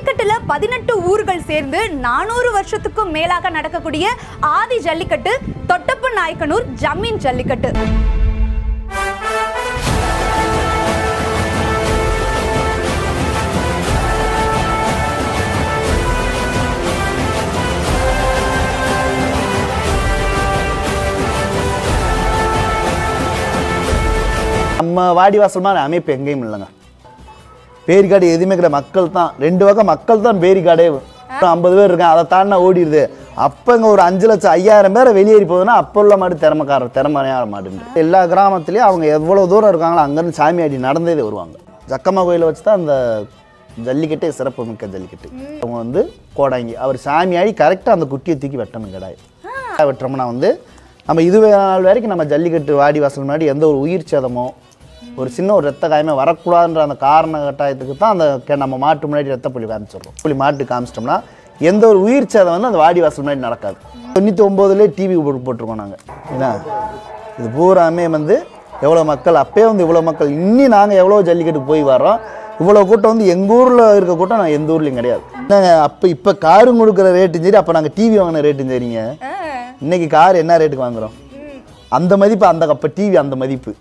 ஜல்லிக்கட்டுல பதினெட்டு ஊர்கள் சேர்ந்து நானூறு வருஷத்துக்கும் மேலாக நடக்கக்கூடிய ஆதி ஜல்லிக்கட்டு தொட்டப்ப நாயக்கனூர் ஜமீன் ஜல்லிக்கட்டு நம்ம வாடிவாசல் அமைப்பு எங்கேயும் இல்லைங்க பேரிக்காடு எதுவுமே கிடையாது மக்கள் தான் ரெண்டு பக்கம் மக்கள் தான் பேரிக்காடே ஐம்பது பேர் இருக்காங்க அதை தாண்டினா ஓடிடுது அப்போ இங்கே ஒரு அஞ்சு லட்சம் ஐயாயிரம் பேரை வெளியேறி போகுதுன்னா அப்போ உள்ள மாடு திறமைக்காரர் திறமையான மாடுன்னு எல்லா கிராமத்துலேயும் அவங்க எவ்வளோ தூரம் இருக்காங்களோ அங்கேருந்து சாமியாடி நடந்தே வருவாங்க ஜக்கம்மா கோயிலை வச்சு தான் அந்த ஜல்லிக்கட்டே சிறப்பு மிக்க ஜல்லிக்கட்டு அவங்க வந்து கோடாங்கி அவர் சாமியாடி கரெக்டாக அந்த குட்டியை தூக்கி வெட்டணும் கடாய் வெட்டுறோம்னா வந்து நம்ம இது நாள் வரைக்கும் நம்ம ஜல்லிக்கட்டு வாடி வாசல் முன்னாடி எந்த ஒரு உயிர் சேதமோ ஒரு சின்ன ஒரு ரத்த காயமே வரக்கூடாதுன்ற அந்த காரண கட்டாயத்துக்கு தான் அந்த கே- நம்ம மாட்டு முன்னாடி ரத்த புள்ளி காமிச்சிடுறோம் புள்ளி மாட்டு காமிச்சிட்டோம்னா எந்த ஒரு உயிர் சேதம் வந்து அந்த வாடி வாசல் முன்னாடி நடக்காது தொண்ணூற்றி ஒம்போதுலேயே டிவி போட்டு போட்டிருக்கோம் நாங்கள் ஏன்னா இது பூராமே வந்து எவ்வளோ மக்கள் அப்பயே வந்து இவ்வளோ மக்கள் இன்னி நாங்கள் எவ்வளோ ஜல்லிக்கட்டுக்கு போய் வரோம் இவ்வளோ கூட்டம் வந்து எங்கள் ஊரில் இருக்க கூட்டம் நான் எந்த ஊர்லேயும் கிடையாது என்னங்க அப்போ இப்போ காரு கொடுக்குற ரேட்டும் சரி அப்போ நாங்கள் டிவி வாங்கின ரேட்டும் சரிங்க இன்னைக்கு கார் என்ன ரேட்டுக்கு வாங்குறோம் அந்த மதிப்பு அந்த அப்போ டிவி அந்த மதிப்பு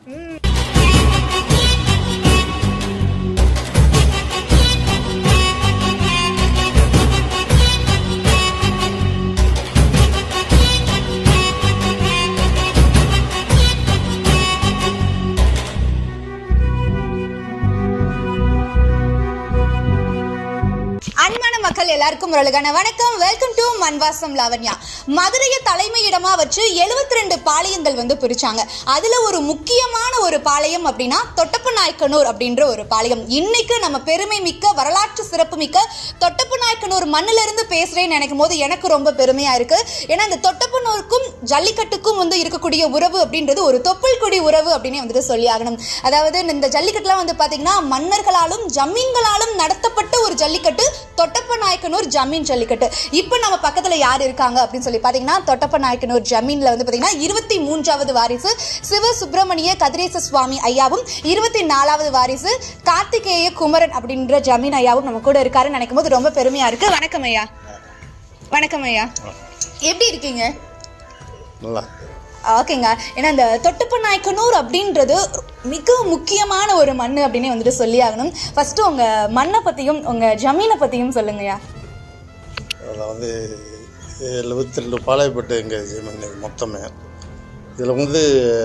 அன்பான மக்கள் எல்லாருக்கும் ஒரு அழகான வணக்கம் வெல்கம் டு மண்வாசம் லாவண்யா மதுரையை தலைமையிடமா வச்சு 72 ரெண்டு பாளையங்கள் வந்து பிரிச்சாங்க அதுல ஒரு முக்கியமான ஒரு பாளையம் அப்படின்னா தொட்டப்ப நாயக்கனூர் அப்படின்ற ஒரு பாளையம் இன்னைக்கு நம்ம பெருமை மிக்க வரலாற்று சிறப்பு மிக்க தொட்டப்ப நாயக்கனூர் மண்ணுல இருந்து பேசுறேன்னு நினைக்கும் போது எனக்கு ரொம்ப பெருமையா இருக்கு ஏன்னா இந்த தொட்டப்பனூருக்கும் ஜல்லிக்கட்டுக்கும் வந்து இருக்கக்கூடிய உறவு அப்படின்றது ஒரு தொப்புள் கொடி உறவு அப்படின்னு வந்துட்டு சொல்லி ஆகணும் அதாவது இந்த ஜல்லிக்கட்டுலாம் வந்து பாத்தீங்கன்னா மன்னர்களாலும் ஜமீன்களாலும் நடத்தப்பட்ட ஒரு ஜல்லிக்கட்டு தொட்டப்ப நாயக்கனூர் ஜமீன் ஜல்லிக்கட்டு இப்போ நம்ம பக்கத்துல யார் இருக்காங்க அப்படின்னு சொல்லி பாத்தீங்கன்னா தொட்டப்ப நாயக்கனூர் ஜமீன்ல வந்து பாத்தீங்கன்னா இருபத்தி மூன்றாவது வாரிசு சிவ சுப்பிரமணிய கதிரேச சுவாமி ஐயாவும் இருபத்தி நாலாவது வாரிசு கார்த்திகேய குமரன் அப்படின்ற ஜமீன் ஐயாவும் நம்ம கூட இருக்காருன்னு நினைக்கும் போது ரொம்ப பெருமையா இருக்கு வணக்கம் ஐயா வணக்கம் ஐயா எப்படி இருக்கீங்க நல்லா ஓகேங்க ஏன்னா இந்த தொட்டுப்ப நாயக்கனூர் அப்படின்றது மிக முக்கியமான ஒரு மண் அப்படின்னே வந்துட்டு சொல்லி ஆகணும் ஃபர்ஸ்ட் உங்க மண்ணை பத்தியும் உங்க ஜமீனை பத்தியும் சொல்லுங்கய்யா அதில் வந்து எழுபத்தி ரெண்டு பாளையப்பட்டு எங்கள் ஜீவன் மொத்தமே இதில் வந்து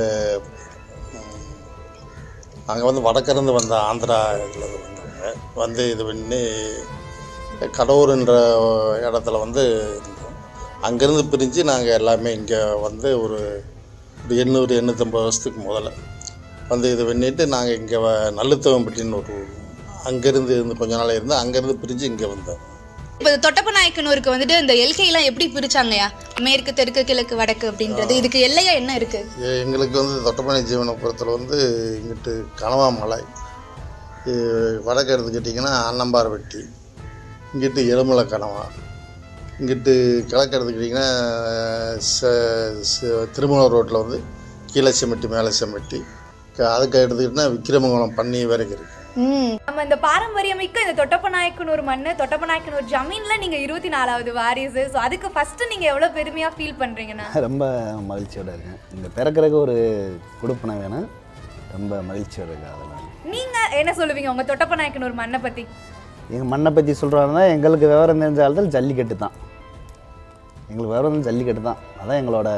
நாங்கள் வந்து வடக்கிருந்து வந்த ஆந்திரா இதில் வந்தவங்க வந்து இது பண்ணி கடவுர்ன்ற இடத்துல வந்து இருந்தோம் அங்கேருந்து பிரிஞ்சு நாங்கள் எல்லாமே இங்கே வந்து ஒரு ஒரு எண்ணூறு எண்ணூற்றம்பது வருஷத்துக்கு முதல்ல வந்து இது பண்ணிட்டு நாங்கள் இங்கே நல்லுத்தவம்பட்டின்னு ஒரு அங்கேருந்து இருந்து கொஞ்ச நாள் இருந்து அங்கேருந்து பிரிஞ்சு இங்கே வந்தோம் இப்போ தொட்டப்ப நாயக்கனூருக்கு வந்துட்டு இந்த எல்கையெல்லாம் எப்படி பிரிச்சாங்கய்யா மேற்கு தெற்கு கிழக்கு வடக்கு அப்படின்றது இதுக்கு எல்லையா என்ன இருக்கு எ- எங்களுக்கு வந்து தொட்டப்பனை ஜீவனபுரத்தில் வந்து இங்கிட்டு கனவா மலை இ- வடக்கு எடுத்துக்கிட்டிங்கன்னா அன்னம்பார்வெட்டி இங்கிட்டு எலுமலை கனவா இங்கிட்டு கிழக்கு எடுத்துக்கிட்டிங்கன்னா ச- ச- திருமணம் ரோட்டில் வந்து கீழே செமெட்டி மேலே செமெட்டி க- அதுக்கு எடுத்துக்கிட்டிங்கன்னா விக்கிரமங்கலம் பண்ணி வரைக்கும் இருக்குது ம் நம்ம இந்த பாரம்பரியமிக்க இந்த தொட்டப்ப நாயக்கனூர் மண்ணு தொட்டப்ப நாயக்கனூர் ஜமீன்ல நீங்க இருபத்தி நாலாவது வாரிசு ஸோ அதுக்கு ஃபர்ஸ்ட் நீங்க எவ்வளவு பெருமையா ஃபீல் பண்றீங்கண்ணா ரொம்ப மகிழ்ச்சியோட இருக்கேன் இங்கே பிறக்கிறதுக்கு ஒரு கொடுப்பனை வேணும் ரொம்ப மகிழ்ச்சியோட இருக்கேன் அதெல்லாம் நீங்க என்ன சொல்லுவீங்க உங்க தொட்டப்ப நாயக்கனூர் மண்ணை பத்தி எங்கள் மண்ணை பற்றி சொல்கிறாங்கன்னா எங்களுக்கு விவரம் தெரிஞ்ச காலத்தில் ஜல்லிக்கட்டு தான் எங்களுக்கு விவரம் தெரிஞ்ச ஜல்லிக்கட்டு தான் அதான் எங்களோட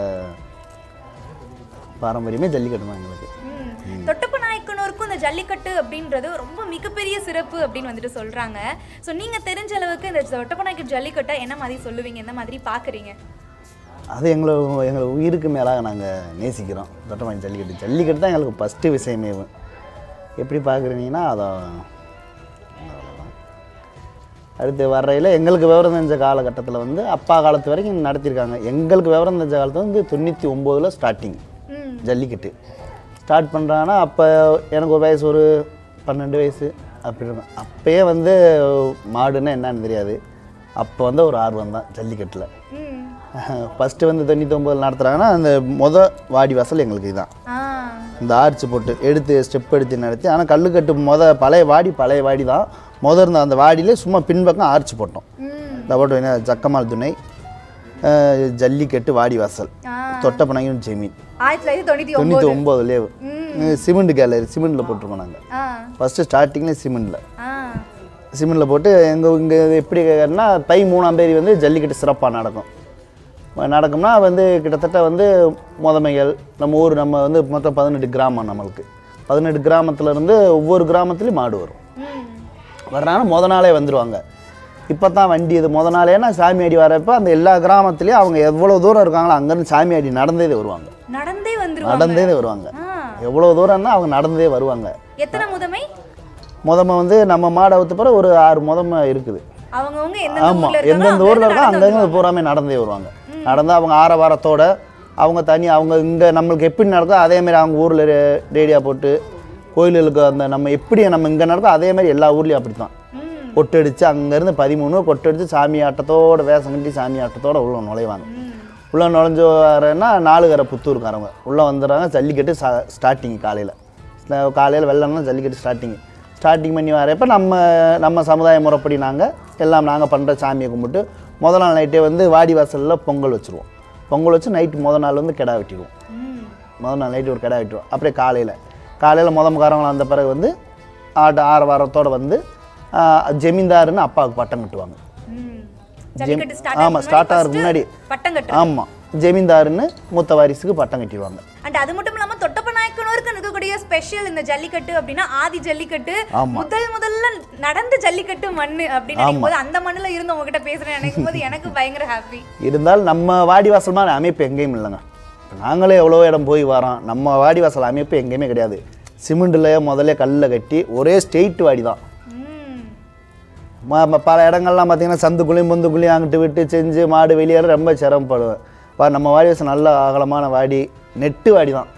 பாரம்பரியமே ஜல்லிக்கட்டு தான் எங்களுக்கு ம். தொட்டப்ப நாயக்கனூருக்கும் இந்த ஜல்லிக்கட்டு அப்படின்றது ரொம்ப மிகப்பெரிய சிறப்பு அப்படின்னு வந்துட்டு சொல்றாங்க ஸோ நீங்க தெரிஞ்ச அளவுக்கு இந்த தொட்டப்ப நாயக்கர் ஜல்லிக்கட்டை என்ன மாதிரி சொல்லுவீங்க என்ன மாதிரி பாக்குறீங்க அது எங்களை எங்கள் உயிருக்கு மேலாக நாங்கள் நேசிக்கிறோம் தொட்டமாடி ஜல்லிக்கட்டு ஜல்லிக்கட்டு தான் எங்களுக்கு ஃபஸ்ட்டு விஷயமே எப்படி பார்க்குறீங்கன்னா அதான் அவ்வளவுதான். அடுத்து வர்றையில் எங்களுக்கு விவரம் தெரிஞ்ச காலகட்டத்தில் வந்து அப்பா காலத்து வரைக்கும் நடத்தியிருக்காங்க எங்களுக்கு விவரம் தெரிஞ்ச காலத்தில் வந்து தொண்ணூற்றி ஒம்போதில் ஸ்டார்டிங் ஜல்லிக்கட்டு ஸ்டார்ட் பண்ணுறாங்கன்னா அப்போ எனக்கு ஒரு வயசு ஒரு பன்னெண்டு வயசு அப்படி இருக்கும் அப்பயே வந்து மாடுன்னா என்னன்னு தெரியாது அப்போ வந்து ஒரு ஆர்வம் தான் ஜல்லிக்கட்டில் ஃபஸ்ட்டு வந்து தொண்ணூத்தொம்பதில் நடத்துகிறாங்கன்னா அந்த மொத வாடி வாசல் எங்களுக்கு இதுதான் ஆ இந்த ஆர்ச் போட்டு எடுத்து ஸ்டெப் எடுத்து நடத்தி ஆனால் கல்லுக்கட்டு மொத பழைய வாடி பழைய வாடி தான் முத இருந்த அந்த வாடியிலே சும்மா பின்பக்கம் ஆர்ச் போட்டோம் இந்த போட்டு என்ன ஜக்கமால் துணை அஹ், ஜல்லிக்கட்டு வாடி வாசல் ஆ. தொட்டப்பனங்கின் ஜெமீன் ஆயிரத்தி தொள்ளாயிரத்தி தொண்ணூத்தி தொண்ணூற்றி ஒன்பது ஒம்போதுலேயே சிமெண்ட் கேலரி சிமெண்ட்டில் போட்டிருக்கோம் நாங்கள் ஆ ஃபஸ்ட்டு ஸ்டார்டிங்கில் சிமெண்ட்டில் ஆ சிமெண்ட்டில் போட்டு எங்கள் இங்கே எப்படி கேட்குறேன்னா தை மூணாம் தேதி வந்து ஜல்லிக்கட்டு சிறப்பாக நடக்கும் நடக்கும்னா வந்து கிட்டத்தட்ட வந்து முதமைகள் நம்ம ஊர் நம்ம வந்து மொத்தம் பதினெட்டு கிராமம் நம்மளுக்கு பதினெட்டு கிராமத்துல இருந்து ஒவ்வொரு கிராமத்துலேயும் மாடு வரும் ம் வர்றாங்க முத நாளே வந்துடுவாங்க இப்போ தான் வண்டி இது முத நாளேனா சாமி அடி வரப்போ அந்த எல்லா கிராமத்துலேயும் அவங்க எவ்வளோ தூரம் இருக்காங்களோ அங்கேருந்து சாமி அடி நடந்தே வருவாங்க நடந்தே வந்துருவாங்க நடந்தே வருவாங்க ஆ எவ்வளோ தூரம்னா அவங்க நடந்தே வருவாங்க எத்தனை முதமை முதம வந்து நம்ம மாடை அவுத்த பிறகு ஒரு ஆறு முதம இருக்குது அவங்கவங்க எந்த ஆமாம் ஊர்ல இருக்காங்களோ எந்தெந்த ஊரில் அங்க இருக்கோ இருந்து அங்கங்கே பூராமே நடந்தே வருவாங்க நடந்து அவங்க ஆரவாரத்தோட அவங்க தனி அவங்க இங்கே நம்மளுக்கு எப்படி நடக்கோ அதேமாரி அவங்க ஊரில் ரேடியா போட்டு கோயில்களுக்கு அந்த நம்ம எப்படி நம்ம இங்கே நடக்கோ அதேமாரி எல்லா ஊர்லேயும் அப்படி தான் ம் கொட்டடிச்சு அங்கேருந்து பதிமூணு கொட்டடிச்சு சாமி ஆட்டத்தோட வேஷம் கட்டி சாமி ஆட்டத்தோட உள்ள நுழைவாங்க உள்ளே நுழைஞ்சு வரேன்னா நாலுகரை புத்தூருக்காரவங்க உள்ளே வந்துடுறாங்க ஜல்லிக்கட்டு ஸ்டார்டிங் காலையில் காலையில் வெள்ளம்னா ஜல்லிக்கட்டு ஸ்டார்டிங் ஸ்டார்டிங் பண்ணி வரப்போ நம்ம நம்ம சமுதாய முறைப்படி நாங்கள் எல்லாம் நாங்கள் பண்ணுற சாமியை கும்பிட்டு முதல் நாள் நைட்டே வந்து வாடி வாசலில் பொங்கல் வச்சுருவோம் பொங்கல் வச்சு நைட்டு முதல் நாள் வந்து கிடா வெட்டிடுவோம் ம் முதல் நாள் நைட்டு ஒரு கிடா வெட்டுவோம் அப்படியே காலையில் காலையில் முத முகாரவங்க வந்த பிறகு வந்து ஆட்டு ஆறு வாரத்தோடு வந்து ஆ, ஜமீன்தாருன்னு அப்பாவுக்கு பட்டம் கட்டுவாங்க ம் ஜல்லிக்கட்டு ஸ்டார்ட் ஆமாம் ஸ்டார்ட் ஆகிறதுக்கு முன்னாடி பட்டம் கட்டு ஆமாம் ஜமீன்தாருன்னு மூத்த வாரிசுக்கு பட்டம் கட்டிடுவாங்க அண்ட் அது மட்டும் இல்லாம தொட்டப்ப நாயக்கனூருக்கு இருக்கக்கூடிய ஸ்பெஷல் இந்த ஜல்லிக்கட்டு அப்படின்னா ஆதி ஜல்லிக்கட்டு ஆமா. முதல் முதல்ல நடந்த ஜல்லிக்கட்டு மண்ணு அப்படின்னு நினைக்கும் போது அந்த மண்ணுல இருந்து உங்ககிட்ட பேசுறேன் நினைக்கும் போது எனக்கு பயங்கர ஹாப்பி இருந்தாலும் நம்ம வாடிவாசல் மாதிரி அமைப்பு எங்கேயும் இல்லைங்க இப்ப நாங்களே எவ்வளோ இடம் போய் வரோம் நம்ம வாடிவாசல் அமைப்பு எங்கேயுமே கிடையாது சிமெண்டில் முதல்ல கல்லில் கட்டி ஒரே ஸ்ட்ரெயிட் வாடி தான் ம் ம- ம- பல இடங்கள்லாம் பார்த்தீங்கன்னா சந்துக்குள்ளேயும் பொந்துக்குள்ளேயும் அங்கிட்டு விட்டு செஞ்சு மாடு வெளியேற ரொம்ப சிரமப்படுவேன் பா நம்ம வாடிவாசல் நல்ல அகலமான வாடி நெட்டு வாடி தான்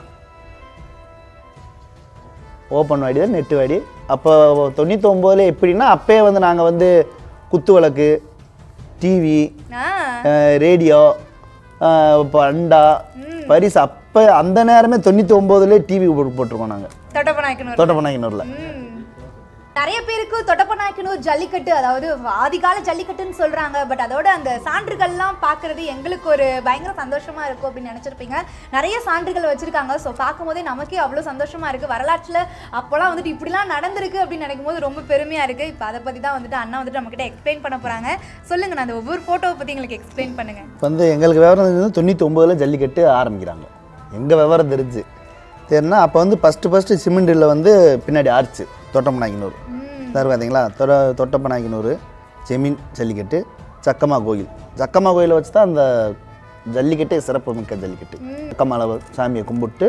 ஓப்பன் வாடி தான் நெட்டு வாடி அப்போ தொண்ணூத்தொம்போதுல எப்படின்னா அப்பயே வந்து நாங்கள் வந்து குத்து விளக்கு டிவி ஆ ரேடியோ இப்போ அண்டா பரிசு அப்போ அந்த நேரமே தொண்ணூற்றி ஒம்போதுலேயே டிவி போட்டிருக்கோம் நாங்கள் தொட்டப்ப நாயக்கனூர் தோட்டப்பநாயக்கனூரில் ம். நிறைய பேருக்கு தொட்டப்பநாயக்கனூர் ஜல்லிக்கட்டு அதாவது ஆதிகால ஜல்லிக்கட்டுன்னு சொல்றாங்க பட் அதோட அந்த சான்றுகள்லாம் பார்க்கிறது எங்களுக்கு ஒரு பயங்கர சந்தோஷமா இருக்கும் அப்படின்னு நினைச்சிருப்பீங்க நிறைய சான்றுகள் வச்சிருக்காங்க ஸோ பார்க்கும்போதே நமக்கே அவ்வளோ சந்தோஷமா இருக்கு வரலாற்றில் அப்போலாம் வந்துட்டு இப்படிலாம் நடந்திருக்கு அப்படின்னு நினைக்கும் போது ரொம்ப பெருமையா இருக்கு இப்போ அதை பத்தி தான் வந்துட்டு அண்ணா வந்துட்டு நம்மகிட்ட எக்ஸ்பிளைன் பண்ண போறாங்க சொல்லுங்க நான் அந்த ஒவ்வொரு ஃபோட்டோவை பத்தி எங்களுக்கு எக்ஸ்பிளைன் பண்ணுங்க இப்போ வந்து எங்களுக்கு விவரம் தெரிஞ்சது தொண்ணூற்றி ஒம்போதில் ஜல்லிக்கட்டு ஆரம்பிக்கிறாங்க எங்கள் விவரம் தெரிஞ்சு சரின்னா அப்போ வந்து ஃபஸ்ட்டு ஃபஸ்ட்டு சிமெண்டில் வந்து பின்னாடி ஆர்ச்சு தோட்டப்பநாயக்கனூர் சார் பார்த்தீங்களா தொட தொட்டப்பநாயக்கனூர் ஜெமீன் ஜல்லிக்கட்டு சக்கமா கோயில் சக்கமா கோயிலை வச்சு தான் அந்த ஜல்லிக்கட்டே சிறப்பு மிக்க ஜல்லிக்கட்டு சக்கமால சாமியை கும்பிட்டு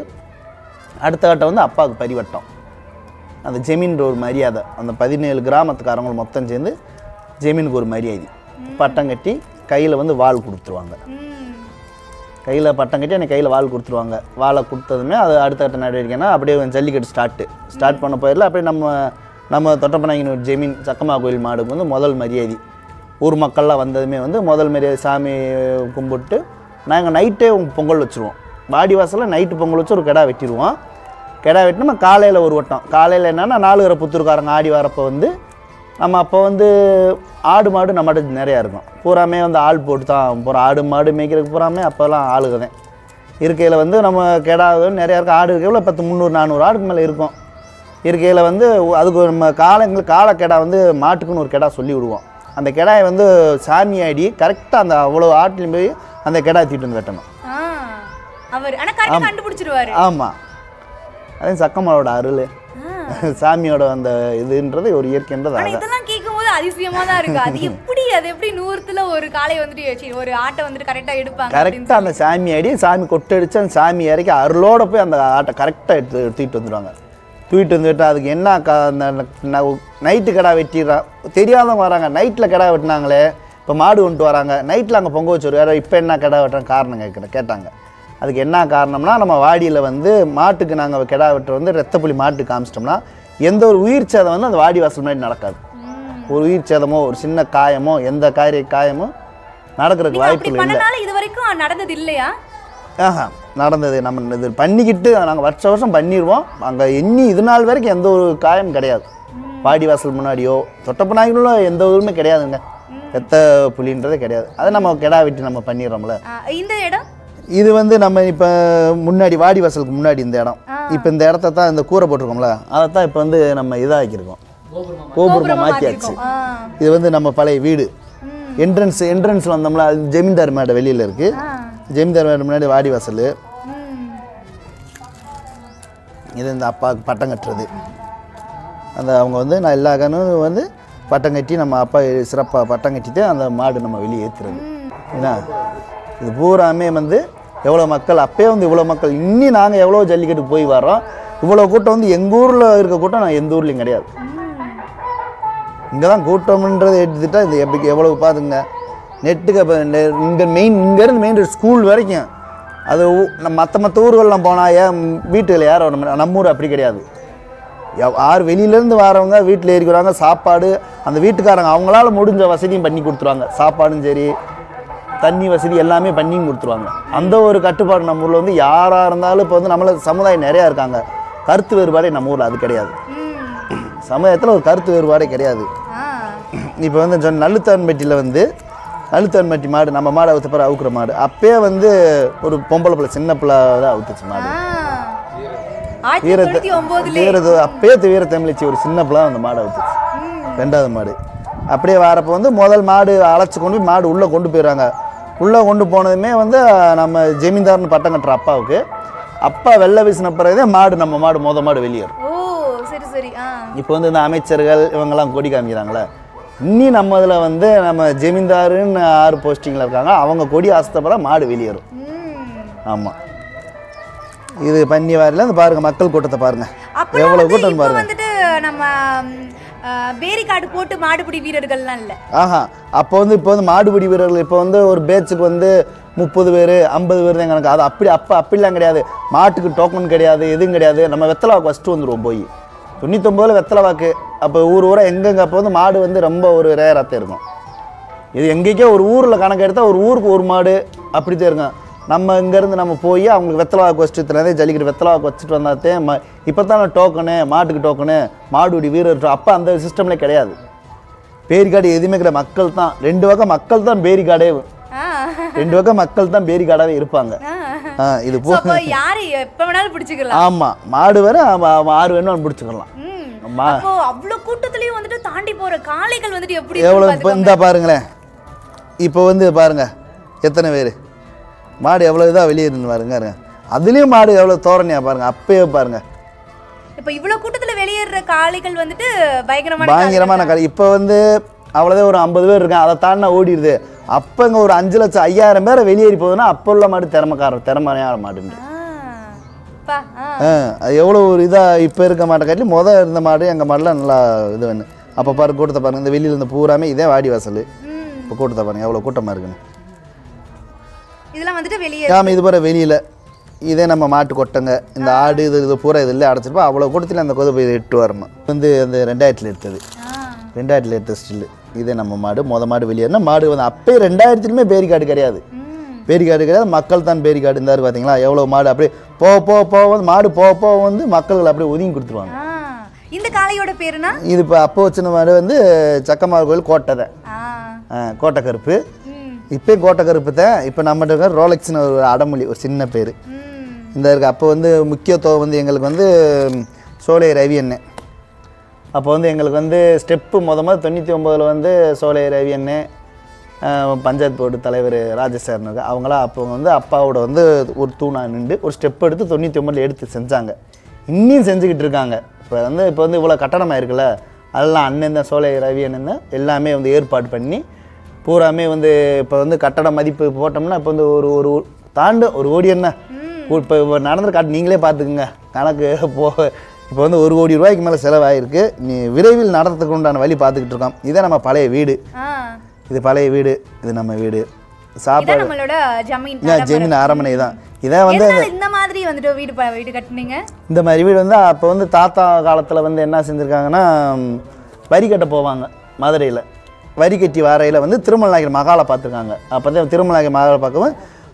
அடுத்த கட்டம் வந்து அப்பாவுக்கு பரிவட்டம் அந்த ஜெமீன்ற ஒரு மரியாதை அந்த பதினேழு கிராமத்துக்காரங்க மொத்தம் சேர்ந்து ஜெமீனுக்கு ஒரு மரியாதை பட்டம் கட்டி கையில் வந்து வாள் கொடுத்துருவாங்க ம் கையில் பட்டம் கட்டி எனக்கு கையில் வாள் கொடுத்துருவாங்க வாழை கொடுத்ததுமே அது அடுத்த கட்ட நடவடிக்கைனா அப்படியே ஜல்லிக்கட்டு ஸ்டார்ட்டு ஸ்டார்ட் பண்ண போயிடல அப்படியே நம்ம நம்ம தொட்டப்பநாயகனூர் ஜெமீன் சக்கமா கோயில் மாடுக்கு வந்து முதல் மரியாதை ஊர் மக்கள்லாம் வந்ததுமே வந்து முதல் மரியாதை சாமி கும்பிட்டு நாங்கள் நைட்டே பொங்கல் வச்சுருவோம் வாடி வாசலில் நைட்டு பொங்கல் வச்சு ஒரு கிடா வெட்டிடுவோம் கிடா வெட்டினோம் காலையில் ஒரு வட்டம் காலையில் என்னன்னா நாலுகிற புத்தூர்காரங்க ஆடி வரப்போ வந்து நம்ம அப்போ வந்து ஆடு மாடு நம்மகிட்ட நிறையா இருக்கும் பூராமே வந்து ஆள் போட்டு தான் போகிறோம் ஆடு மாடு மேய்க்கிறதுக்கு பூராமே அப்போல்லாம் ஆளுக தான் இருக்கையில் வந்து நம்ம கெடாது நிறையா இருக்கும் ஆடு இருக்கையில் பத்து முந்நூறு நானூறு ஆடுக்கு மேலே இருக்கும் இருக்கையில் வந்து அதுக்கு நம்ம காலங்களுக்கு கால கெடா வந்து மாட்டுக்குன்னு ஒரு கெடா சொல்லி விடுவோம் அந்த கெடாயை வந்து சாமி ஆடி கரெக்டாக அந்த அவ்வளோ ஆட்டிலையும் போய் அந்த கெடா தீட்டு வந்து வெட்டணும் ஆ அவர் ஆனா கரெக்டாக கண்டுபிடிச்சிருவாரு ஆமாம் அதே சக்கம்மாவோட அருள் சாமியோட அந்த இதுன்றது ஒரு இயற்கைன்றது ஆனா அதான் இதெல்லாம் கேட்கும்போது அதிசயமா தான் இருக்கு அது எப்படி அது எப்படி நூறுத்துல ஒரு காலை வந்துட்டு சரி, ஒரு ஆட்டை வந்துட்டு கரெக்டா எடுப்பாங்க அப்படின்னு கரெக்டாக அந்த சாமி அடி சாமி கொட்டடிச்சு அந்த சாமி இறக்கி அருளோட போய் அந்த ஆட்டை கரெக்டாக எடுத்து தூக்கிட்டு வந்துடுவாங்க தூக்கிட்டு வந்துட்டு அதுக்கு என்ன க அந்த நைட்டு கடா வெட்டிடுறான் தெரியாதவங்க வராங்க நைட்டில் கடா வெட்டினாங்களே இப்போ மாடு கொண்டு வராங்க நைட்டில் அங்கே பொங்க வச்சு வேறு இப்போ என்ன கடா வெட்டுறாங்க காரணம் கேட்குறேன் கேட்டாங்க அதுக்கு என்ன காரணம்னா நம்ம வாடியில் வந்து மாட்டுக்கு நாங்கள் கிடா வெட்டுற வந்து ரத்தப்புலி மாட்டு காமிச்சிட்டோம்னா எந்த ஒரு உயிர் சேதம் வந்து அந்த வாடி வாசல் முன்னாடி நடக்காது ஒரு உயிர் சேதமோ ஒரு சின்ன காயமோ எந்த காரிய காயமோ நடக்கிறதுக்கு நீங்க வாய்ப்பு அப்படி இல்லை பண்ணனால இது வரைக்கும் நடந்தது இல்லையா ஆஹா நடந்தது நம்ம இது பண்ணிக்கிட்டு நாங்கள் வருஷ வருஷம் பண்ணிடுவோம் அங்கே இன்னி இது நாள் வரைக்கும் எந்த ஒரு காயம் கிடையாது வாடி வாசல் முன்னாடியோ தொட்டப்பநாய்களோ எந்த ஊருமே கிடையாதுங்க எத்த புலின்றதே கிடையாது அதை நம்ம கெடா வெட்டி நம்ம பண்ணிடுறோம்ல ஆ, இந்த இடம் இது வந்து நம்ம இப்போ முன்னாடி வாடி வாசலுக்கு முன்னாடி இந்த இடம் இப்போ இந்த இடத்த தான் இந்த கூரை போட்டிருக்கோம்ல அதை தான் இப்போ வந்து நம்ம இதாக்கியிருக்கோம் கோபுரமாக மாற்றியாச்சு ஆ இது வந்து நம்ம பழைய வீடு என்ட்ரன்ஸ் என்ட்ரன்ஸில் வந்தோம்ல அது ஜமீன்தார் மேடை வெளியில் இருக்குது ஜமீன்தார் மேடை முன்னாடி வாடி வாசல் ம் இது இந்த அப்பாவுக்கு பட்டம் கட்டுறது அந்த அவங்க வந்து நான் எல்லா கண்ணும் வந்து பட்டம் கட்டி நம்ம அப்பா சிறப்பாக பட்டம் கட்டிட்டு அந்த மாடு நம்ம வெளியே ஏற்றுறது ஏன்னா இது பூராமே வந்து எவ்வளோ மக்கள் அப்பயே வந்து இவ்வளோ மக்கள் இன்னி நாங்கள் எவ்வளோ ஜல்லிக்கட்டுக்கு போய் வரோம் இவ்வளோ கூட்டம் வந்து எங்கள் ஊரில் இருக்க கூட்டம் நான் எந்த ஊர்லேயும் கிடையாது இங்கே தான் கூட்டம்ன்றது எடுத்துட்டா இது எப்படி எவ்வளவு பார்த்துங்க நெட்டுக்கு இப்போ இங்கே மெயின் இங்கேருந்து மெயின் ஸ்கூல் வரைக்கும் அது ஊ- நம்ம மற்ற மற்ற ஊர்கள்லாம் போனால் ஏன் வீட்டுகள் யாரும் வர மாட்டாங்க. நம்ம ஊர் அப்படி கிடையாது எவ்- யார் வெளியிலேருந்து வரவங்க வீட்டில் இருக்கிறாங்க சாப்பாடு அந்த வீட்டுக்காரங்க அவங்களால முடிஞ்ச வசதியும் பண்ணி கொடுத்துருவாங்க சாப்பாடும் சரி தண்ணி வசதி எல்லாமே பண்ணியும் கொடுத்துருவாங்க அந்த ஒரு கட்டுப்பாடு நம்ம ஊரில் வந்து யாராக இருந்தாலும் இப்போ வந்து நம்மள சமுதாயம் நிறையா இருக்காங்க கருத்து வேறுபாடே நம்ம ஊரில் அது கிடையாது சமுதாயத்தில் ஒரு கருத்து வேறுபாடே கிடையாது ஆ இப்போ வந்து சொன்ன நல்லுத்தான்பட்டியில் வந்து நல்லுத்தான்பட்டி மாடு நம்ம மாடு அவுத்த பிறகு அவுக்குற மாடு அப்பயே வந்து ஒரு பொம்பளை பிள்ளை சின்ன பிள்ளை தான் அவுத்துச்சு மாடு ஆ ஆயிரத்தி வீரத்தை தொண்ணூத்தி ஒன்பதுல வீரத்து அப்பயே வீர தமிழிச்சு ஒரு சின்ன பிள்ளை அந்த மாடு அவுத்துச்சு ரெண்டாவது மாடு அப்படியே வரப்போ வந்து முதல் மாடு அழைச்சி கொண்டு போய் மாடு உள்ளே கொண்டு போயிடுறாங்க உள்ளே கொண்டு போனதுமே வந்து நம்ம ஜமீன்தார்னு பட்டம் கட்டுற அப்பாவுக்கு அப்பா வெள்ளை வீசின பிறகுதே மாடு நம்ம மாடு மொத மாடு வெளியேறும் ஓ சரி சரி ஆ இப்போ வந்து இந்த அமைச்சர்கள் இவங்கெல்லாம் கொடி காமிக்கிறாங்களே இன்னி நம்ம இதில் வந்து நம்ம ஜமீன்தாருன்னு ஆறு போஸ்டிங்கில் இருக்காங்க அவங்க கொடி ஆசைப்பட மாடு வெளியேறும் ம் ஆமாம் இது பண்ணி வாரில இந்த பாருங்க மக்கள் கூட்டத்தை பாருங்க அப்பெல்லாம் எவ்வளோ வந்து கூட்டம் இப்போ பாருங்க வந்துட்டு நம்ம பேரிகார்டு போட்டு மாடுபிடி வீரர்கள்லாம் இல்ல ஆஹா அப்போ வந்து இப்போ வந்து மாடுபிடி வீரர்கள் இப்போ வந்து ஒரு பேட்சுக்கு வந்து முப்பது பேர் ஐம்பது பேர் தான் கணக்கு அது அப்படி அப்போ அப்படிலாம் கிடையாது மாட்டுக்கு டோக்கன் கிடையாது எதுவும் கிடையாது நம்ம வெத்தலை வாக்கு ஃபஸ்ட்டு வந்துடுவோம் போய் தொண்ணூத்தொம்பதில் வெத்தலை வாக்கு அப்போ ஊர் ஊராக எங்கெங்கே அப்போ வந்து மாடு வந்து ரொம்ப ஒரு ரேராக இருக்கும் இது எங்கேக்கே ஒரு ஊரில் கணக்கு எடுத்தால் ஒரு ஊருக்கு ஒரு மாடு அப்படி தான் இருக்கும் நம்ம இங்கேருந்து நம்ம போய் அவங்களுக்கு வெத்தலை வாக்கு வச்சுட்டு இத்தனை ஜல்லிக்கட்டு வெத்தலை வாக்கு வச்சுட்டு வந்தாத்தே ம இப்போ தானே டோக்கனு மாட்டுக்கு டோக்கனு மாடுடி வீரர் அப்போ அந்த சிஸ்டம்லே கிடையாது பேரிக்காடு எதுவுமே கிடையாது மக்கள் தான் ரெண்டு வகை மக்கள் தான் பேரிக்காடே ஆ ரெண்டு வகை மக்கள் தான் பேரிக்காடாவே இருப்பாங்க ஆ இது So, போ அப்போ யாரு எப்ப வேணாலும் பிடிச்சுக்கலாம் ஆமாம் மாடு வேற ஆமா, ஆமா, ஆறு வேணும் பிடிச்சிக்கலாம் ம் மா அப்போ அவ்வளவு கூட்டத்துலயும் வந்துட்டு தாண்டி போற காளைகள் வந்துட்டு எப்படி எவ்வளோ இருக்குன்னு இப்போ இந்த பாருங்களேன் இப்போ வந்து பாருங்க எத்தனை பேர் மாடு எவ்வளோ இதாக வெளியே இருந்து பாருங்க பாருங்க. அதுலேயும் மாடு எவ்வளோ தோரணையா பாருங்க அப்பயே பாருங்க பாத்துக்கோங்க. இப்ப இவ்வளவு கூட்டத்துல வெளியேற காளைகள் வந்துட்டு பயங்கரமான பயங்கரமான கடை இப்போ வந்து அவ்வளோதான் ஒரு ஐம்பது பேர் இருக்கான் அதை தாண்டினா ஓடிடுது அப்போ இங்கே ஒரு அஞ்சு லட்சம் ஐயாயிரம் பேரை வெளியேறி போகுதுன்னா அப்போ உள்ள மாடு திறமைக்கார திறமையான மாடுண்டு ஆ. பா ஆ ஆ அது எவ்வளோ ஒரு இதாக இப்போ இருக்க மாட்டை காட்டி மொதல் இருந்த மாடு எங்கள் மாடுலாம் நல்லா இது வேணும் அப்போ பாரு கூட்டத்தை பாருங்க இந்த வெளியில் இருந்த பூராமே இதே வாடி வாசல் ம் இப்போ கூட்டத்தை பாருங்க எவ்வளோ கூட்டமாக இருக்குன்னு இதெல்லாம் வந்துட்டு வெளியே ஆமாம் இது பாரு வெளியில் இதே நம்ம மாட்டு கொட்டங்க இந்த ஆடு இது இது பூரா இதில் அடைச்சிருப்போம் அவ்வளோ கூட்டத்தில் அந்த கொதை போய் எட்டு வரமா வந்து அந்த ரெண்டாயிரத்தில் எடுத்தது ஆ ரெண்டாயிரத்தில் எடுத்த ஸ்டில்லு இதே நம்ம மாடு மொத மாடு வெளியேறினா மாடு வந்து அப்பயே ரெண்டாயிரத்துலையுமே பேரிக்காடு கிடையாது ம் பேரிக்காடு கிடையாது மக்கள் தான் பேரிக்காடு இருந்தாரு பார்த்தீங்களா எவ்வளோ மாடு அப்படியே போக போக போக வந்து மாடு போக போக வந்து மக்கள் அப்படியே ஒதுங்கி கொடுத்துருவாங்க ஆ இந்த காளையோட பேருனா இது இப்போ அப்போ வச்சின மாடு வந்து சக்கமார் கோயில் கோட்டை தான் ஆ ஆ, கோட்டை கருப்பு ம் இப்போயும் கோட்டை கருப்பு தான் இப்போ நம்மகிட்ட இருக்க ரோலெக்ஸ்னு ஒரு அடமொழி ஒரு சின்ன பேர் ம் இந்த இருக்கு அப்போ வந்து முக்கியத்துவம் வந்து எங்களுக்கு வந்து ம், சோலை ரவி அண்ணன் அப்போ வந்து எங்களுக்கு வந்து ஸ்டெப்பு முத முத தொண்ணூற்றி ஒம்போதில் வந்து சோலை ரவி அண்ணன் அஹ், பஞ்சாயத்து போர்டு தலைவர் ராஜசேரன் இருக்கு அவங்களாம் அப்போ வந்து அப்பாவோட வந்து ஒரு தூணா நின்று ஒரு ஸ்டெப் எடுத்து தொண்ணூற்றி ஒம்பதில் எடுத்து செஞ்சாங்க இன்னியும் செஞ்சுக்கிட்டு இருக்காங்க இப்போ வந்து இப்போ வந்து இவ்வளோ கட்டணமாக இருக்குல்ல அதெல்லாம் அண்ணன் தான் சோலை ரவி அண்ணன் தான் எல்லாமே வந்து ஏற்பாடு பண்ணி பூராமே வந்து இப்போ வந்து கட்டட மதிப்பு போட்டோம்னா இப்போ வந்து ஒரு ஒரு தாண்டு ஒரு கோடி என்ன இப்போ இப்போ நடந்துற காட்டு நீங்களே பார்த்துக்குங்க கணக்கு போ இப்போ வந்து ஒரு கோடி ரூபாய்க்கு மேலே செலவாயிருக்கு நீ விரைவில் நடத்துறதுக்கு உண்டான வழி பார்த்துக்கிட்டு இருக்கோம் இதே நம்ம பழைய வீடு ஆ இது பழைய வீடு இது நம்ம வீடு இதான் சாப்பாடு நம்மளோட ஜமீன் இதான் ஜெமீன் அரமனை தான் இதான் வந்து எதனால இந்த மாதிரி வந்துட்டு வீடு ப- வீடு கட்டுனீங்க இந்த மாதிரி வீடு வந்து அப்போ வந்து தாத்தா காலத்தில் வந்து என்ன செஞ்சுருக்காங்கன்னா ம், வரி கட்ட போவாங்க மதுரையில் வரி கட்டி வாரையில் வந்து திருமலை நாயகர் மகாலை பார்த்துருக்காங்க அப்போ தான் திருமலை நாயகர் மகாலை பார்க்கவும்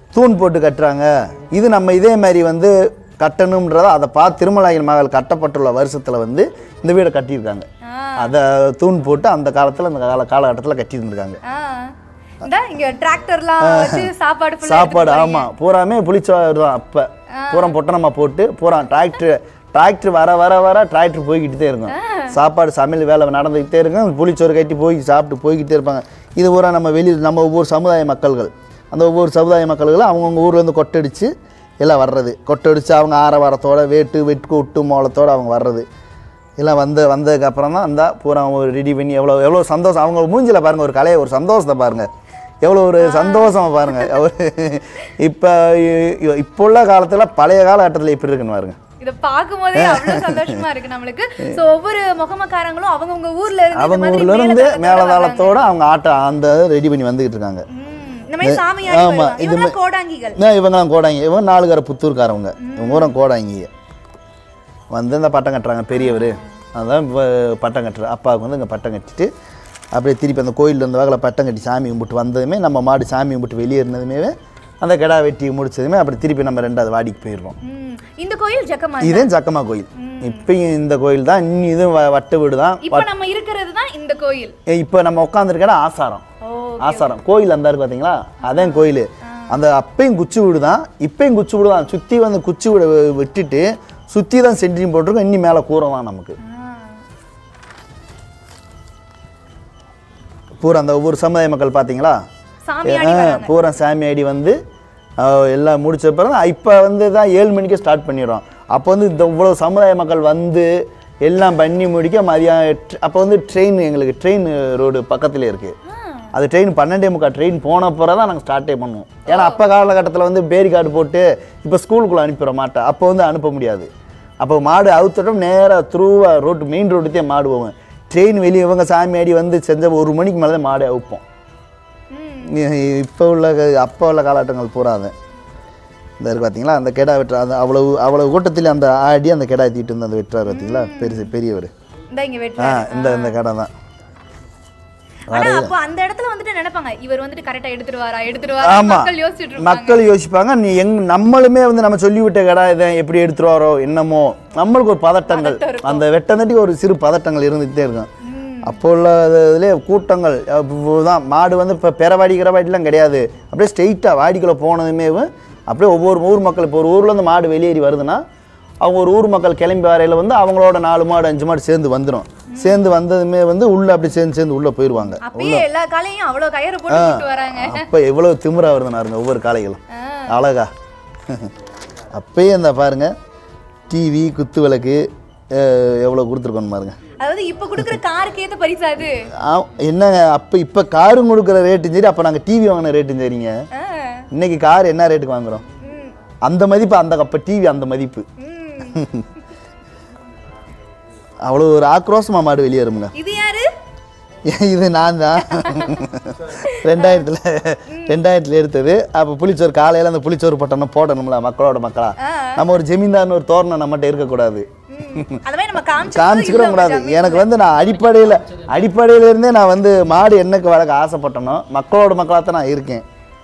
தூண் போட்டு கட்டுறாங்க இது நம்ம இதே மாதிரி வந்து கட்டணுன்றதை அதை பார்த்து திருமலாயின் மகள் கட்டப்பட்டுள்ள வருஷத்தில் வந்து இந்த வீடை கட்டியிருக்காங்க அதை தூண் போட்டு அந்த காலத்தில் அந்த கால காலகட்டத்தில் கட்டியிருந்திருக்காங்க ஆ. இந்தா இங்க டிராக்டர்லாம் வச்சு சாப்பாடு full ஆ சாப்பாடு எடுத்துட்டு போறீங்க. ஆமாம் பூராமே புளிச்சோறு தான் அப்போ பூரா பொட்டணமாக போட்டு பூரா டிராக்டர் டிராக்டர் வர வர வர டிராக்டர் போய்கிட்டே இருக்கும் சாப்பாடு சமையல் வேலை நடந்துக்கிட்டே இருக்கும் புளிச்சோறு கட்டி போய் சாப்பிட்டு போய்கிட்டே இருப்பாங்க இது பூரா நம்ம வெளியில் நம்ம ஒவ்வொரு சமுதாய மக்கள்கள் அந்த ஒவ்வொரு சமுதாய மக்கள்களும் அவங்கவுங்க ஊர்லேருந்து கொட்டடிச்சு எல்லாம் வர்றது கொட்டடிச்சு அவங்க ஆரவாரத்தோட வேட்டு வெட்டு விட்டு மோளத்தோட அவங்க வர்றது எல்லாம் வந்து வந்ததுக்கு அப்புறம் தான் அந்த பூரா ஒரு ரெடி பண்ணி எவ்வளோ எவ்வளோ சந்தோஷம் அவங்க மூஞ்சில பாருங்க ஒரு கலையை ஒரு சந்தோஷத்தை பாருங்க எவ்வளோ ஒரு சந்தோஷமா பாருங்க அவர் இப்போ இப்போ உள்ள காலத்தில் பழைய காலகட்டத்தில் எப்படி இருக்குன்னு பாருங்க இத பாக்கும்போதே அவ்வளவு சந்தோஷமா இருக்கு நம்மளுக்கு சோ ஒவ்வொரு முகமக்காரங்களும் அவங்கவங்க ஊர்ல இருந்து இந்த அவங்க மாதிரி ஊர்ல இருந்து மேளதாளத்தோட மேலதாளத்தோட அவங்க ஆட்டம் அந்த ரெடி பண்ணி வந்துகிட்டு இருக்காங்க ம், இந்த மாதிரி சாமியாடி ஆமா, வருவாங்க. இது இவங்க மா- கோடாங்கிகள் நான் இவங்கலாம் கோடாங்கி இவங்க நாலுகார புத்தூர்காரவங்க இவங்க ஊரம் கோடாங்கி வந்து இந்த பட்டம் கட்டுறாங்க பெரியவர் அதான் இப்ப பட்டம் கட்டுற அப்பாவுக்கு வந்து இங்கே பட்டம் கட்டிட்டு அப்படியே திருப்பி அந்த கோயிலில் இருந்த வகையில் பட்டம் கட்டி சாமி கும்பிட்டு வந்ததுமே நம்ம மாடு சாமி கும்பிட்டு வெளியே இருந்ததுமே அந்த கிடா வெட்டி முடிச்சதுமே அப்படி திருப்பி நம்ம ரெண்டாவது வாடிக்கு போயிடுறோம் ம், இந்த கோயில் ஜக்கமா இதே ஜக்கமா கோயில் இப்பயும் இந்த கோயில் தான் இன்னும் இதுவும் வ- வட்டு வீடு தான் இப்ப நம்ம இருக்கிறது தான் இந்த கோயில் இப்போ நம்ம உட்காந்துருக்கிற ஆசாரம் ஓ ஆசாரம் கோயில் அந்த இருக்கு பார்த்தீங்களா அதான் கோயில் அந்த அப்பையும் குச்சி வீடு தான் இப்பயும் குச்சி வீடு தான் சுற்றி வந்து குச்சி வீடு விட்டுட்டு சுற்றி தான் சென்ட்ரிங் போட்டிருக்கோம் இன்னி மேலே கூறலாம் நமக்கு பூரா அந்த ஒவ்வொரு சமுதாய மக்கள் பார்த்தீங்களா சாமியாடி ஆ, பூரா சாமி ஐடி வந்து ஆ, எல்லாம் முடிச்ச பிறகு இப்போ வந்து தான் ஏழு மணிக்கு ஸ்டார்ட் பண்ணிடுறோம் அப்போ வந்து இந்த இவ்வளோ சமுதாய மக்கள் வந்து எல்லாம் பண்ணி முடிக்க மதியம் அப்போ வந்து ட்ரெயின் எங்களுக்கு ட்ரெயின் ரோடு பக்கத்தில் இருக்குது அது ட்ரெயின் பன்னெண்டே முக்கால் ட்ரெயின் போன பிறகு தான் நாங்கள் ஸ்டார்ட்டே பண்ணுவோம் ஏன்னா அப்போ காலகட்டத்தில் வந்து பேரிகார்டு போட்டு இப்போ ஸ்கூலுக்குள்ளே அனுப்பிடுற மாட்டேன் அப்போ வந்து அனுப்ப முடியாது அப்போ மாடு அவுத்துட்டோம் நேராக த்ரூவாக ரோட்டு மெயின் ரோட்டுத்தே மாடு போவோம் ட்ரெயின் வெளியே இவங்க சாமி ஆடி வந்து செஞ்ச ஒரு மணிக்கு மேலே தான் மாடு அவுப்போம் இப்போ உள்ள க- அப்போ உள்ள காலகட்டங்கள் பூரா அது இந்த இருக்கு பார்த்தீங்களா அந்த கெடா வெட்டுற அந்த அவ்வளவு அவ்வளவு கூட்டத்தில் அந்த ஆடி அந்த கெடா தீட்டு வந்து அந்த வெட்டுறாரு பார்த்தீங்களா பெருசு பெரியவர் இந்த இங்க வெட்டு ஆ இந்த இந்த கடை தான் ஆனா அப்போ அந்த இடத்துல வந்துட்டு நினைப்பாங்க இவர் வந்துட்டு கரெக்டா எடுத்துருவாரா எடுத்துருவாரா ஆமா மக்கள் யோசிச்சுட்டு இருப்பாங்க மக்கள் யோசிப்பாங்க நீ எங் நம்மளுமே வந்து நம்ம சொல்லிவிட்ட கடை இதை எப்படி எடுத்துருவாரோ என்னமோ நம்மளுக்கு ஒரு பதட்டங்கள் அந்த வெட்டந்தட்டி ஒரு சிறு பதட்டங்கள் இருந்துகிட்டே இருக்கும் அப்போ உள்ள இதுலேயே கூட்டங்கள் அப்போ தான் மாடு வந்து இப்போ பெறவாடி கிரவாடிலாம் கிடையாது அப்படியே ஸ்ட்ரெயிட்டாக வாடிக்குள்ளே போனதுமே அப்படியே ஒவ்வொரு ஊர் மக்கள் இப்போ ஒரு ஊர்லேருந்து மாடு வெளியேறி வருதுன்னா அவங்க ஒரு ஊர் மக்கள் கிளம்பி வரையில் வந்து அவங்களோட நாலு மாடு அஞ்சு மாடு சேர்ந்து வந்துடும் சேர்ந்து வந்ததுமே வந்து உள்ளே அப்படி சேர்ந்து சேர்ந்து உள்ளே போயிடுவாங்க அப்பயே எல்லா காலையும் அவ்வளவு கயிறு போட்டு கூட்டு வராங்க அப்போ எவ்வளோ திமிரா வருதுன்னு பாருங்க ஒவ்வொரு காளைகளும் அழகா அப்பயே இந்த பாருங்க டிவி குத்து விளக்கு அஹ், எவ்வளோ கொடுத்துருக்கோன்னு பாருங்க அதாவது இப்ப குடுக்குற காருக்கு ஏத்த பரிசா அது ஆ, என்னங்க அப்போ இப்போ காரும் கொடுக்குற ரேட்டும் சரி அப்போ நாங்கள் டிவி வாங்கின ரேட்டும் சரிங்க ஆ, இன்னைக்கு கார் என்ன ரேட்டுக்கு வாங்குறோம் ம், அந்த மதிப்பு அந்த அப்போ டிவி அந்த மதிப்பு ம். அவ்வளோ ஒரு ஆக்ரோஷமா மாடு வெளியேறுமுங்க இது யாரு இது நான் தான் ரெண்டாயிரத்தில் ரெண்டாயிரத்தில் எடுத்தது அப்போ புளிச்சோறு காலையில் அந்த புளிச்சோறு பட்டணும் போடணும்ல மக்களோட மக்களா நம்ம ஒரு ஜமீன்தார்னு ஒரு தோரணம் நம்மகிட்ட இருக்கக்கூடாது ம். அந்த மாதிரி நம்ம காமிச்சு காமிச்சுக்கிறோம் கூடாது எனக்கு வந்து நான் அடிப்படையில் அடிப்படையில இருந்தே நான் வந்து மாடு என்னக்கு வளர்க்க ஆசைப்பட்டனோ மக்களோட மக்களாக தான் நான் இருக்கேன்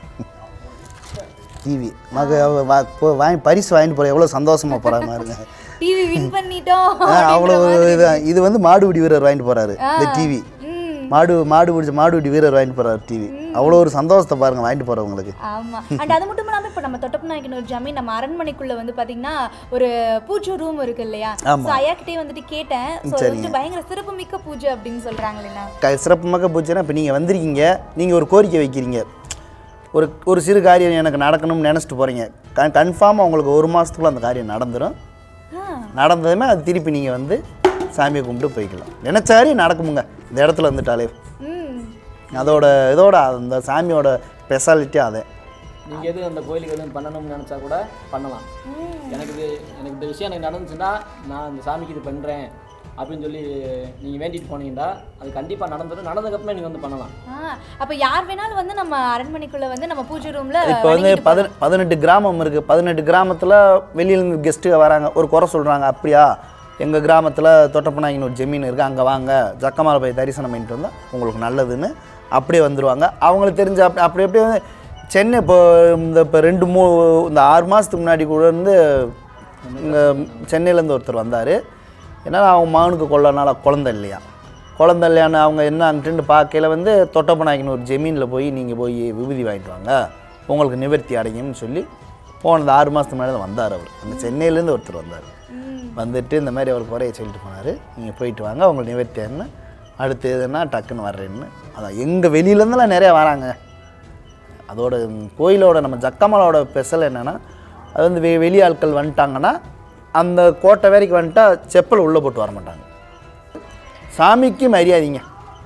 டிவி மக அவ வா- போ- வாங்கி பரிசு வாங்கிட்டு போகிறேன் எவ்வளோ சந்தோஷமா போகிறாங்க பாருங்க டிவி வின் பண்ணிட்டோம் ஆ, அவ்வளோ இது இது வந்து மாடுபிடி வீரர் வாங்கிட்டு போறாரு இந்த டிவி ம். மாடு மாடு பிடிச்ச மாடுபிடி வீரர் வாங்கிட்டு போறாரு டிவி அவ்வளோ ஒரு சந்தோஷத்தை பாருங்க வாங்கிட்டு போறவங்களுக்கு ஆமா அண்ட் அது மட்டும் இல்லாம இப்ப நம்ம தொட்டப்பநாயக்கன் ஒரு ஜமீன் நம்ம அரண்மனைக்குள்ள வந்து பாத்தீங்கன்னா ஒரு பூஜை ரூம் இருக்கு இல்லையா ஆமா. சோ ஐயா கிட்டே வந்துட்டு கேட்டேன் சோ அது வந்துட்டு பயங்கர சிறப்பு மிக்க பூஜை அப்படின்னு சொல்றாங்க இல்லையா க சிறப்புமாக போச்சுன்னா இப்போ நீங்கள் வந்திருக்கீங்க நீங்கள் ஒரு கோரிக்கை வைக்கிறீங்க ஒரு ஒரு சிறு காரியம் எனக்கு நடக்கணும்னு நினச்சிட்டு போகிறீங்க கன் கன்ஃபார்மாக உங்களுக்கு ஒரு மாதத்துக்குள்ள அந்த காரியம் நடந்துடும் நடந்ததுமே அது திருப்பி நீங்கள் வந்து சாமியை கும்பிட்டு போய்க்கலாம் நினச்ச காரியம் நடக்குமுங்க இந்த இடத்துல வந்துட்டாலே ம் அதோட இதோட அந்த சாமியோட ஸ்பெஷாலிட்டி அதே நீங்கள் எது அந்த கோயிலுக்கு எதுவும் பண்ணணும்னு நினச்சா கூட பண்ணலாம் எனக்கு இது எனக்கு இந்த விஷயம் எனக்கு நடந்துச்சுன்னா நான் இந்த சாமிக்கு இது பண்ணுறேன் அப்படின்னு சொல்லி நீங்கள் வேண்டிட்டு போனீங்கன்னா அது கண்டிப்பாக நடந்துடும் நடந்ததுக்கப்புறமே நீங்கள் வந்து பண்ணலாம் ஆ, அப்ப யார் வேணாலும் வந்து நம்ம அரண்மனைக்குள்ள வந்து நம்ம பூஜை ரூம்ல இப்போ வந்து பதி பதினெட்டு கிராமம் இருக்குது பதினெட்டு கிராமத்தில் வெளியிலேருந்து கெஸ்ட்டுங்க வராங்க ஒரு குறை சொல்கிறாங்க அப்படியா எங்கள் கிராமத்தில் தொட்டப்பனாயின்னு ஒரு ஜமீன் இருக்குது அங்கே வாங்க ஜக்கமால போய் தரிசனம் பண்ணிட்டு வந்தால் உங்களுக்கு நல்லதுன்னு அப்படியே வந்துடுவாங்க அவங்களுக்கு தெரிஞ்ச அப்படி அப்படி அப்படியே வந்து சென்னை இப்போ இந்த இப்போ ரெண்டு மூ இந்த ஆறு மாதத்துக்கு முன்னாடி கூட இருந்து இங்கே சென்னையிலேருந்து ஒருத்தர் வந்தார் ஏன்னா அவங்க மகனுக்கு கொள்ளனால குழந்தை இல்லையா குழந்தை இல்லையான்னு அவங்க என்ன அங்கிட்டு பார்க்கையில வந்து தொட்டப்பநாயக்கன் ஒரு ஜமீனில் போய் நீங்கள் போய் விபூதி வாங்கிட்டு வாங்க உங்களுக்கு நிவர்த்தி அடையும்னு சொல்லி போனது ஆறு மாதத்துக்கு முன்னாடி தான் வந்தார் அவர் அந்த சென்னையிலேருந்து ஒருத்தர் வந்தார் வந்துட்டு இந்த மாதிரி அவர் குறைய சொல்லிட்டு போனார் நீங்கள் போயிட்டு வாங்க உங்களுக்கு நிவர்த்தி ஆகுன்னு அடுத்து எதுனா டக்குன்னு வர்றேன்னு அதான் எங்கள் வெளியிலேருந்துலாம் நிறையா வராங்க அதோட ம், கோயிலோட நம்ம ஜக்கமலோட ஸ்பெஷல் என்னென்னா அது வந்து வெ வெளி ஆட்கள் வந்துட்டாங்கன்னா அந்த கோட்டை வரைக்கும் வந்துட்டா செப்பல் உள்ளே போட்டு வர மாட்டாங்க சாமிக்கு மரியாதைங்க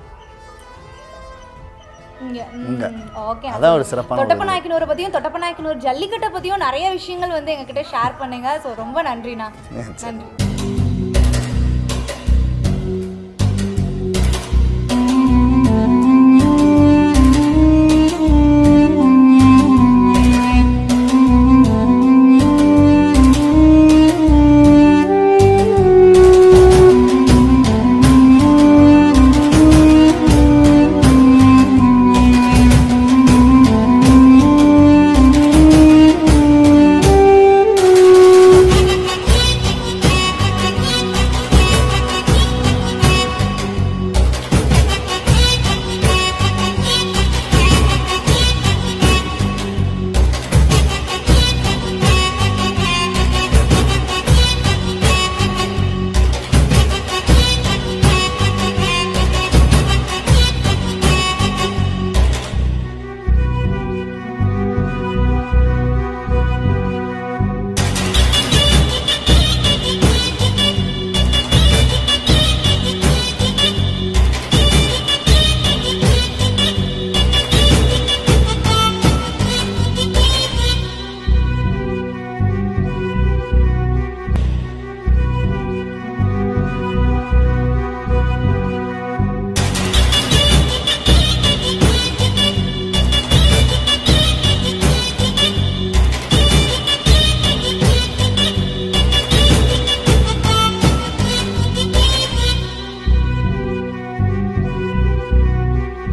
இங்க இங்க. ஓகே அதான் ஒரு சிறப்பான ஒரு தொட்டப்பநாயக்கனூரை பத்தியும் தொட்டப்பநாயக்கனூர் ஜல்லிக்கட்டை பத்தியும் நிறைய விஷயங்கள் வந்து எங்ககிட்ட ஷேர் பண்ணுங்க ஸோ ரொம்ப நன்றிண்ணா நன்றி